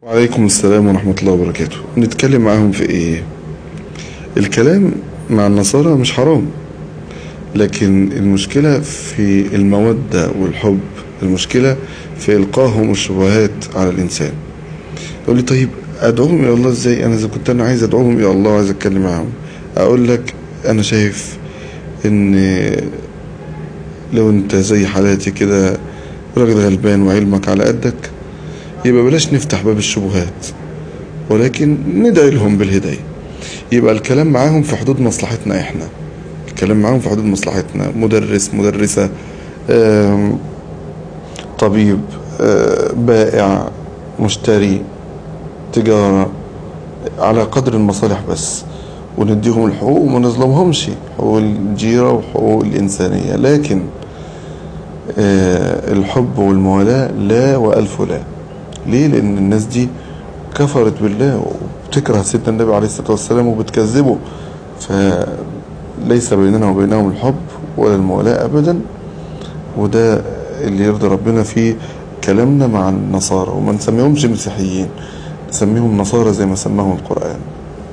وعليكم السلام ورحمة الله وبركاته نتكلم معاهم في ايه الكلام مع النصارى مش حرام لكن المشكلة في المودة والحب المشكلة في إلقاهم الشبهات على الإنسان يقول لي طيب أدعوهم إلى الله إزاي أنا إذا كنت أنا عايز أدعوهم إلى الله وعايز أتكلم معاهم أقول لك أنا شايف إن لو أنت زي حالاتي كده راجل غلبان وعلمك على قدك يبقى بلاش نفتح باب الشبهات ولكن ندعي لهم بالهداية يبقى الكلام معاهم في حدود مصلحتنا احنا الكلام معاهم في حدود مصلحتنا مدرس مدرسة آم، طبيب آه، بائع مشتري تجارة على قدر المصالح بس ونديهم الحقوق وما نظلمهمش حقوق الجيرة وحقوق الإنسانية لكن آه، الحب والموالاة لا وألف لا ليه لأن الناس دي كفرت بالله وبتكره سيدنا النبي عليه الصلاة والسلام وبتكذبه فليس بيننا وبينهم الحب ولا الموالاة أبدا وده اللي يرضي ربنا في كلامنا مع النصارى وما نسميهمش مسيحيين نسميهم نصارى زي ما سماهم القرآن